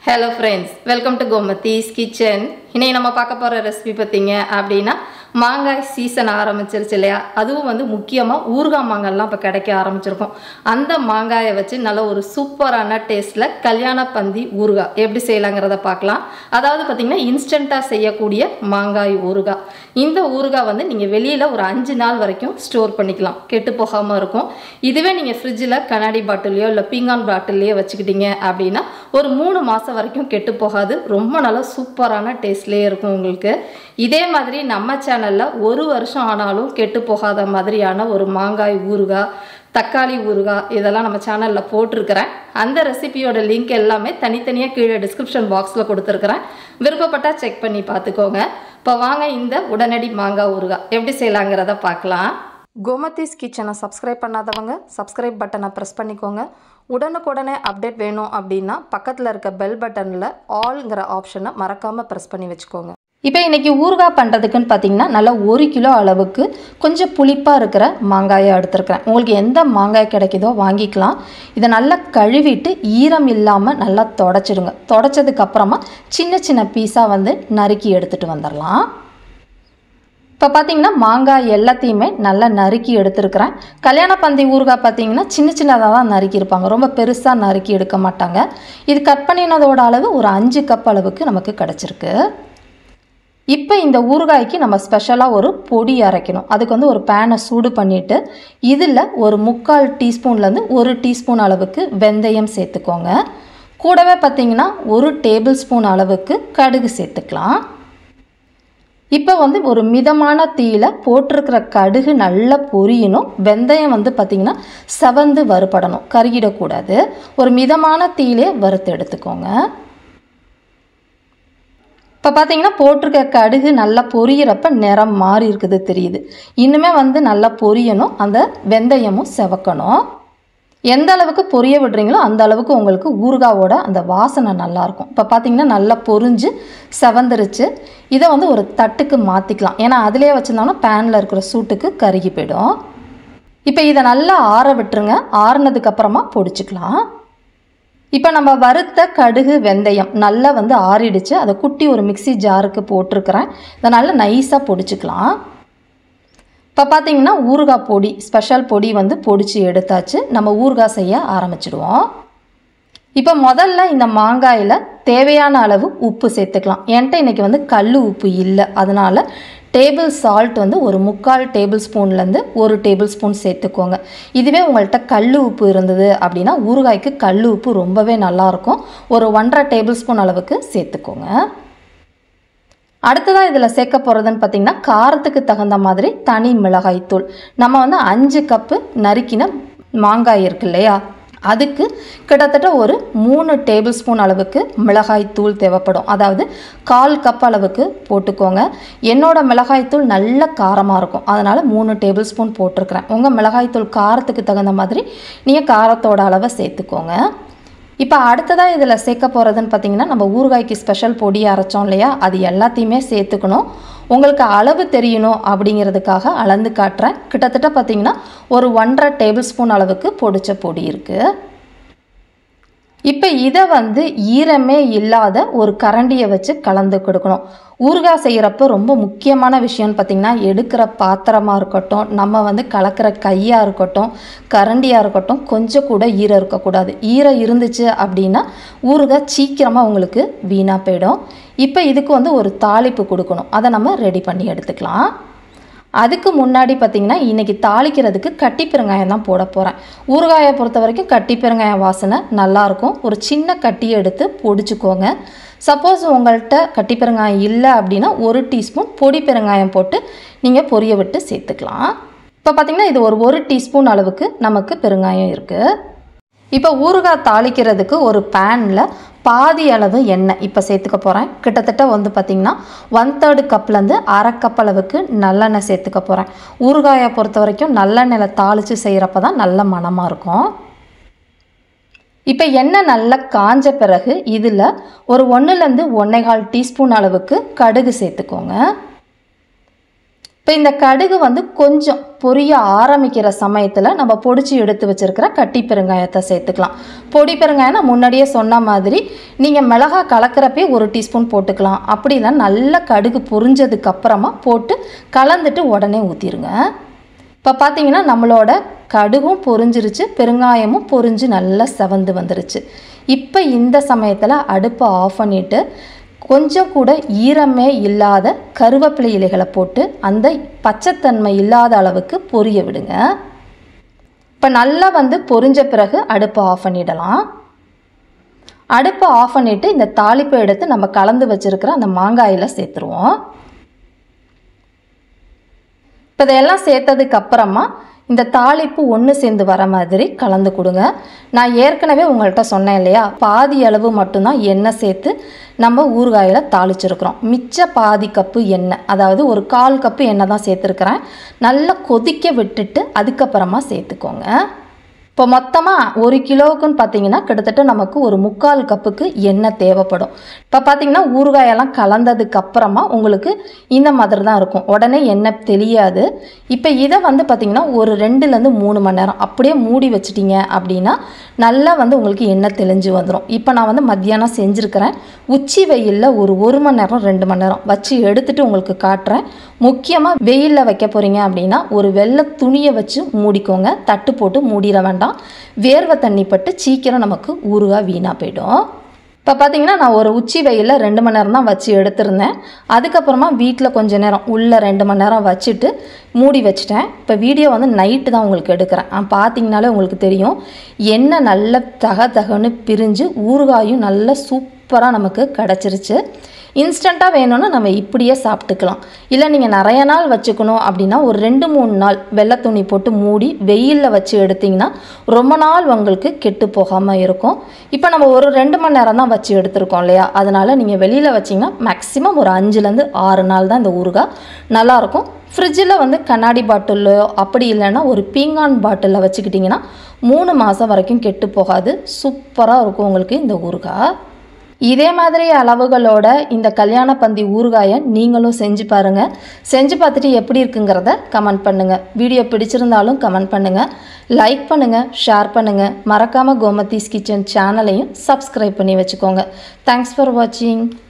hello friends welcome to Gomathi's kitchen இன்னைக்கு நம்ம பார்க்க போகிற ரெசிபி பார்த்தீங்க அப்படின்னா மாங்காய் சீசன் ஆரம்பிச்சிருச்சு இல்லையா அதுவும் வந்து முக்கியமாக ஊறுகாய் மாங்காய்லாம் இப்போ கிடைக்க ஆரம்பிச்சிருக்கும் அந்த மாங்காயை வச்சு நல்ல ஒரு சூப்பரான டேஸ்ட்டில் கல்யாண பந்தி ஊறுகாய் எப்படி செய்யலாங்கிறத பார்க்கலாம் அதாவது பார்த்தீங்கன்னா இன்ஸ்டண்ட்டாக செய்யக்கூடிய மாங்காய் ஊறுகாய் இந்த ஊறுகாய் வந்து நீங்கள் வெளியில் ஒரு அஞ்சு நாள் வரைக்கும் ஸ்டோர் பண்ணிக்கலாம் கெட்டு போகாமல் இருக்கும் இதுவே நீங்கள் ஃப்ரிட்ஜில் கண்ணாடி பாட்டிலையோ இல்லை பீங்கான் பாட்டிலையோ வச்சுக்கிட்டீங்க அப்படின்னா ஒரு மூணு மாதம் வரைக்கும் கெட்டு போகாது ரொம்ப நல்லா சூப்பரான டேஸ்ட்லேயே இருக்கும் உங்களுக்கு இதே மாதிரி நம்ம சேனலில் ஒரு வருஷம் ஆனாலும் கெட்டு போகாத மாதிரியான ஒரு மாங்காய் ஊறுகாய் தக்காளி ஊறுகாய் இதெல்லாம் நம்ம சேனலில் போட்டிருக்கிறேன் அந்த ரெசிபியோட லிங்க் எல்லாமே தனித்தனியாக கீழே டிஸ்கிரிப்ஷன் பாக்ஸில் கொடுத்துருக்குறேன் விருப்பப்பட்டால் செக் பண்ணி பார்த்துக்கோங்க இப்போ வாங்க இந்த உடனடி மாங்காய் ஊறுகாய் எப்படி செய்யலாங்கிறத பார்க்கலாம் கோமதிஸ் கிச்சனை சப்ஸ்கிரைப் பண்ணாதவங்க சப்ஸ்கிரைப் பட்டனை ப்ரெஸ் பண்ணிக்கோங்க உடனுக்குடனே அப்டேட் வேணும் அப்படின்னா பக்கத்தில் இருக்க பெல் பட்டனில் ஆல்ங்கிற ஆப்ஷனை மறக்காமல் ப்ரெஸ் பண்ணி வச்சுக்கோங்க இப்போ இன்றைக்கி ஊறுகாய் பண்ணுறதுக்குன்னு பார்த்தீங்கன்னா நல்லா ஒரு கிலோ அளவுக்கு கொஞ்சம் புளிப்பாக இருக்கிற மாங்காயை எடுத்துருக்கிறேன் உங்களுக்கு எந்த மாங்காய் கிடைக்குதோ வாங்கிக்கலாம் இதை நல்லா கழுவிட்டு ஈரம் இல்லாமல் நல்லா தொடச்சிடுங்க தொடச்சதுக்கப்புறமா சின்ன சின்ன பீஸாக வந்து நறுக்கி எடுத்துகிட்டு வந்துடலாம் இப்போ பார்த்தீங்கன்னா மாங்காய் எல்லாத்தையுமே நல்லா நறுக்கி எடுத்துருக்கிறேன் கல்யாண பந்தி ஊறுகாய் பார்த்தீங்கன்னா சின்ன சின்னதாக தான் நறுக்கியிருப்பாங்க ரொம்ப பெருசாக நறுக்கி எடுக்க மாட்டாங்க இது கட் பண்ணினதோட அளவு ஒரு அஞ்சு கப் அளவுக்கு நமக்கு கிடச்சிருக்கு இப்போ இந்த ஊறுகாய்க்கு நம்ம ஸ்பெஷலாக ஒரு பொடி அரைக்கணும் அதுக்கு வந்து ஒரு பேனை சூடு பண்ணிவிட்டு இதில் ஒரு முக்கால் டீஸ்பூன்லேருந்து ஒரு டீஸ்பூன் அளவுக்கு வெந்தயம் சேர்த்துக்கோங்க கூடவே பார்த்திங்கன்னா ஒரு டேபிள் ஸ்பூன் அளவுக்கு கடுகு சேர்த்துக்கலாம் இப்போ வந்து ஒரு மிதமான தீயில போட்டிருக்கிற கடுகு நல்லா பொரியணும் வெந்தயம் வந்து பார்த்திங்கன்னா செவந்து வறுபடணும் கருகிடக்கூடாது ஒரு மிதமான தீயிலே வறுத்து எடுத்துக்கோங்க இப்போ பார்த்தீங்கன்னா போட்டிருக்க கடுகு நல்லா பொரியிறப்ப நிறம் மாறி இருக்குது தெரியுது இன்னுமே வந்து நல்லா பொரியணும் அந்த வெந்தயமும் செவக்கணும் எந்த அளவுக்கு பொரிய விடுறீங்களோ அந்த அளவுக்கு உங்களுக்கு ஊறுகாவோட அந்த வாசனை நல்லாயிருக்கும் இப்போ பார்த்தீங்கன்னா நல்லா பொரிஞ்சு செவந்துருச்சு இதை வந்து ஒரு தட்டுக்கு மாற்றிக்கலாம் ஏன்னா அதிலே வச்சுருந்தோம்னா பேனில் இருக்கிற சூட்டுக்கு கருகி போயிடும் இப்போ இதை நல்லா ஆற விட்டுருங்க ஆறுனதுக்கப்புறமா பொடிச்சுக்கலாம் இப்போ நம்ம வறுத்த கடுகு வெந்தயம் நல்லா வந்து ஆறிடுச்சு அதை குட்டி ஒரு மிக்சி ஜாருக்கு போட்டிருக்கிறேன் இதை நல்லா நைஸாக பொடிச்சுக்கலாம் இப்போ பார்த்தீங்கன்னா ஊறுகாய் பொடி ஸ்பெஷல் பொடி வந்து பொடிச்சு எடுத்தாச்சு நம்ம ஊறுகாய் செய்ய ஆரம்பிச்சிடுவோம் இப்போ முதல்ல இந்த மாங்காயில் தேவையான அளவு உப்பு சேர்த்துக்கலாம் என்கிட்ட இன்றைக்கி வந்து கல் உப்பு இல்லை அதனால் டேபிள் சால்ட் வந்து ஒரு முக்கால் டேபிள் ஸ்பூன்லேருந்து ஒரு டேபிள் ஸ்பூன் சேர்த்துக்கோங்க இதுவே உங்கள்கிட்ட கல் உப்பு இருந்தது அப்படின்னா ஊறுகாய்க்கு கல் உப்பு ரொம்பவே நல்லாயிருக்கும் ஒரு ஒன்றரை டேபிள் ஸ்பூன் அளவுக்கு சேர்த்துக்கோங்க அடுத்ததாக இதில் சேர்க்க போகிறதுன்னு பார்த்திங்கன்னா காரத்துக்கு தகுந்த மாதிரி தனி மிளகாய் தூள் நம்ம வந்து அஞ்சு கப்பு நறுக்கின மாங்காய் இருக்கு இல்லையா அதுக்கு கிட்டத்தட்ட ஒரு மூணு டேபிள் ஸ்பூன் அளவுக்கு மிளகாய் தூள் தேவைப்படும் அதாவது கால் கப் அளவுக்கு போட்டுக்கோங்க என்னோட மிளகாய் தூள் நல்ல காரமாக இருக்கும் அதனால் மூணு டேபிள் ஸ்பூன் போட்டிருக்கிறேன் உங்கள் மிளகாய் தூள் காரத்துக்கு தகுந்த மாதிரி நீங்கள் காரத்தோட அளவை சேர்த்துக்கோங்க இப்போ அடுத்ததாக இதில் சேர்க்க போகிறதுன்னு பார்த்தீங்கன்னா நம்ம ஊறுகாய்க்கு ஸ்பெஷல் பொடி அரைச்சோம் இல்லையா அது எல்லாத்தையுமே சேர்த்துக்கணும் உங்களுக்கு அளவு தெரியணும் அப்படிங்கிறதுக்காக அளந்து காட்டுறேன் கிட்டத்தட்ட பார்த்தீங்கன்னா ஒரு ஒன்றரை டேபிள் ஸ்பூன் அளவுக்கு பொடிச்ச பொடி இருக்குது இப்போ இதை வந்து ஈரமே இல்லாத ஒரு கரண்டியை வச்சு கலந்து கொடுக்கணும் ஊறுகாய் செய்கிறப்ப ரொம்ப முக்கியமான விஷயம்னு பார்த்திங்கன்னா எடுக்கிற பாத்திரமாக இருக்கட்டும் நம்ம வந்து கலக்கிற கையாக இருக்கட்டும் கரண்டியாக இருக்கட்டும் கொஞ்சம் கூட ஈரம் இருக்கக்கூடாது ஈரம் இருந்துச்சு அப்படின்னா ஊறுகாய் சீக்கிரமாக உங்களுக்கு வீணாக போயிடும் இப்போ இதுக்கு வந்து ஒரு தாளிப்பு கொடுக்கணும் அதை நம்ம ரெடி பண்ணி எடுத்துக்கலாம் அதுக்கு முன்னாடி பார்த்திங்கன்னா இன்றைக்கி தாளிக்கிறதுக்கு கட்டி பெருங்காயம் தான் போட போகிறேன் ஊறுகாயை பொறுத்த வரைக்கும் கட்டி பெருங்காயம் வாசனை நல்லாயிருக்கும் ஒரு சின்ன கட்டியை எடுத்து பொடிச்சுக்கோங்க சப்போஸ் உங்கள்கிட்ட கட்டி பெருங்காயம் இல்லை அப்படின்னா ஒரு டீஸ்பூன் பொடி பெருங்காயம் போட்டு நீங்கள் பொரிய விட்டு சேர்த்துக்கலாம் இப்போ பார்த்திங்கன்னா இது ஒரு ஒரு டீஸ்பூன் அளவுக்கு நமக்கு பெருங்காயம் இருக்குது இப்போ ஊறுகாய் தாளிக்கிறதுக்கு ஒரு பேனில் பாதி அளவு எண்ணெய் இப்போ சேர்த்துக்க போகிறேன் கிட்டத்தட்ட வந்து பார்த்திங்கன்னா ஒன் தேர்டு கப்லேருந்து அரை கப் அளவுக்கு நல்லெண்ணெய் சேர்த்துக்க போகிறேன் ஊறுகாயை பொறுத்த வரைக்கும் நல்லெண்ணெயில் தாளித்து செய்கிறப்ப தான் நல்ல மணமாக இருக்கும் இப்போ எண்ணெய் நல்லா காஞ்ச பிறகு இதில் ஒரு ஒன்றுலேருந்து ஒன்றேகால் டீஸ்பூன் அளவுக்கு கடுகு சேர்த்துக்கோங்க இப்போ இந்த கடுகு வந்து கொஞ்சம் பொரிய ஆரம்பிக்கிற சமயத்தில் நம்ம பொடிச்சு எடுத்து வச்சிருக்கிற கட்டி பெருங்காயத்தை சேர்த்துக்கலாம் பொடி பெருங்காயம் நான் முன்னாடியே சொன்ன மாதிரி நீங்கள் மிளகா கலக்கிறப்பே ஒரு டீஸ்பூன் போட்டுக்கலாம் அப்படி இல்லை நல்ல கடுகு பொரிஞ்சதுக்கு அப்புறமா போட்டு கலந்துட்டு உடனே ஊற்றிடுங்க இப்போ பார்த்தீங்கன்னா நம்மளோட கடுகும் பொரிஞ்சிருச்சு பெருங்காயமும் பொரிஞ்சு நல்லா செவந்து வந்துருச்சு இப்போ இந்த சமயத்தில் அடுப்பை ஆஃப் பண்ணிவிட்டு கொஞ்சம் கூட ஈரமே இல்லாத கருவேப்பிலை இலைகளை போட்டு அந்த பச்சைத்தன்மை இல்லாத அளவுக்கு பொரிய விடுங்க இப்போ நல்லா வந்து பொரிஞ்ச பிறகு அடுப்பை ஆஃப் பண்ணிடலாம் அடுப்பை ஆஃப் பண்ணிவிட்டு இந்த தாளிப்பை எடுத்து நம்ம கலந்து வச்சுருக்கிற அந்த மாங்காயில் சேர்த்துருவோம் இப்போ இதையெல்லாம் சேர்த்ததுக்கு அப்புறமா இந்த தாளிப்பு ஒன்று சேர்ந்து வர மாதிரி கலந்து கொடுங்க நான் ஏற்கனவே உங்கள்கிட்ட சொன்னேன் இல்லையா பாதி அளவு மட்டும்தான் எண்ணெய் சேர்த்து நம்ம ஊறுகாயில் தாளிச்சிருக்கிறோம் மிச்ச பாதி கப்பு எண்ணெய் அதாவது ஒரு கால் கப்பு எண்ணெய் தான் சேர்த்துருக்குறேன் நல்லா கொதிக்க விட்டுட்டு அதுக்கப்புறமா சேர்த்துக்கோங்க இப்போ மொத்தமாக ஒரு கிலோவுக்குன்னு பார்த்தீங்கன்னா கிட்டத்தட்ட நமக்கு ஒரு முக்கால் கப்புக்கு எண்ணெய் தேவைப்படும் இப்போ பார்த்தீங்கன்னா ஊறுகாயெல்லாம் கலந்ததுக்கு அப்புறமா உங்களுக்கு இந்த மாதிரி தான் இருக்கும் உடனே எண்ணெய் தெளியாது இப்போ இதை வந்து பார்த்தீங்கன்னா ஒரு ரெண்டுலேருந்து மூணு மணி நேரம் அப்படியே மூடி வச்சிட்டிங்க அப்படின்னா நல்லா வந்து உங்களுக்கு எண்ணெய் தெளிஞ்சு வந்துடும் இப்போ நான் வந்து மத்தியானம் செஞ்சுருக்கிறேன் உச்சி வெயிலில் ஒரு ஒரு மணி நேரம் ரெண்டு மணி நேரம் வச்சு எடுத்துகிட்டு உங்களுக்கு காட்டுறேன் முக்கியமாக வெயிலில் வைக்க போகிறீங்க அப்படின்னா ஒரு வெள்ளை துணியை வச்சு மூடிக்கோங்க தட்டு போட்டு மூடிட வேண்டாம் வேர்வை தண்ணி பட்டு சீக்கிரம் நமக்கு ஊறுகாய் வீணாக போயிடும் இப்போ பார்த்தீங்கன்னா நான் ஒரு உச்சி வெயிலில் ரெண்டு மணி நேரம் தான் வச்சு எடுத்திருந்தேன் அதுக்கப்புறமா வீட்டில் கொஞ்ச நேரம் உள்ளே ரெண்டு மணி நேரம் வச்சுட்டு மூடி வச்சுட்டேன் இப்போ வீடியோ வந்து நைட்டு தான் உங்களுக்கு எடுக்கிறேன் ஆ, பார்த்தீங்கனாலே உங்களுக்கு தெரியும் எண்ணெய் நல்ல தக தகன்னு பிரிஞ்சு ஊறுகாயும் நல்ல சூப்பராக நமக்கு கிடச்சிருச்சு இன்ஸ்டண்ட்டாக வேணும்னா நம்ம இப்படியே சாப்பிட்டுக்கலாம் இல்லை நீங்கள் நிறைய நாள் வச்சுக்கணும் அப்படின்னா ஒரு ரெண்டு மூணு நாள் வெள்ளை துணி போட்டு மூடி வெயிலில் வச்சு எடுத்திங்கன்னா ரொம்ப நாள் உங்களுக்கு கெட்டு போகாமல் இருக்கும் இப்போ நம்ம ஒரு ரெண்டு மணி நேரம் தான் வச்சு எடுத்திருக்கோம் இல்லையா அதனால் நீங்கள் வெளியில் வச்சிங்கன்னா மேக்ஸிமம் ஒரு அஞ்சுலேருந்து ஆறு நாள் தான் இந்த ஊறுகாய் நல்லாயிருக்கும் ஃப்ரிட்ஜில் வந்து கண்ணாடி பாட்டிலோ அப்படி இல்லைன்னா ஒரு பீங்கான் பாட்டிலில் வச்சுக்கிட்டிங்கன்னா மூணு மாதம் வரைக்கும் கெட்டு போகாது சூப்பராக இருக்கும் உங்களுக்கு இந்த ஊறுகாய் இதே மாதிரி அளவுகளோட இந்த கல்யாண பந்தி ஊறுகாயை நீங்களும் செஞ்சு பாருங்கள் செஞ்சு பார்த்துட்டு எப்படி இருக்குங்கிறத கமெண்ட் பண்ணுங்கள் வீடியோ பிடிச்சிருந்தாலும் கமெண்ட் பண்ணுங்கள் லைக் பண்ணுங்கள் ஷேர் பண்ணுங்கள் மறக்காமல் கோமதீஸ் கிச்சன் சேனலையும் சப்ஸ்கிரைப் பண்ணி வச்சுக்கோங்க தேங்க்ஸ் ஃபார் வாட்சிங்